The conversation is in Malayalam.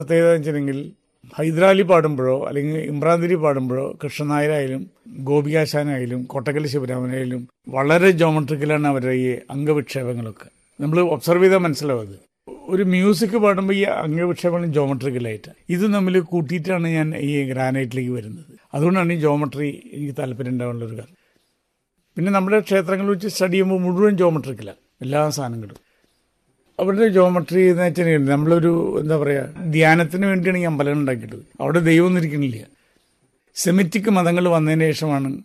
പ്രത്യേകത എന്ന് വെച്ചിട്ടുണ്ടെങ്കിൽ ഹൈദരാലി പാടുമ്പോഴോ അല്ലെങ്കിൽ ഇമ്രാന്തിരി പാടുമ്പോഴോ കൃഷ്ണനായരായാലും ഗോപികാശാനായാലും കൊട്ടക്കൽ ശിവരാമനായാലും വളരെ ജോമെട്രിക്കലാണ് അവരുടെ ഈ അംഗവിക്ഷേപങ്ങളൊക്കെ നമ്മൾ ഒബ്സർവ് ചെയ്താൽ മനസ്സിലാവും അത് ഒരു മ്യൂസിക് പാടുമ്പോൾ ഈ അംഗവിക്ഷേപങ്ങൾ ജോമെട്രിക്കലായിട്ട് ഇത് തമ്മിൽ കൂട്ടിയിട്ടാണ് ഞാൻ ഈ ഗ്രാനൈറ്റിലേക്ക് വരുന്നത് അതുകൊണ്ടാണ് ഈ ജോമെട്രി എനിക്ക് താല്പര്യം ഉണ്ടാവാനുള്ള ഒരു കാരണം പിന്നെ നമ്മുടെ ക്ഷേത്രങ്ങളിൽ വെച്ച് സ്റ്റഡി ചെയ്യുമ്പോൾ മുഴുവൻ ജോമെട്രിക്കലാണ് എല്ലാ സാധനങ്ങളും അവരുടെ ജോമെട്രി എന്ന് വെച്ചാൽ നമ്മളൊരു എന്താ പറയുക ധ്യാനത്തിന് വേണ്ടിയാണ് ഈ അമ്പലം ഉണ്ടാക്കിയിട്ടത് അവിടെ ദൈവം ഇരിക്കണില്ല സെമിറ്റിക് മതങ്ങൾ വന്നതിന് ശേഷമാണ്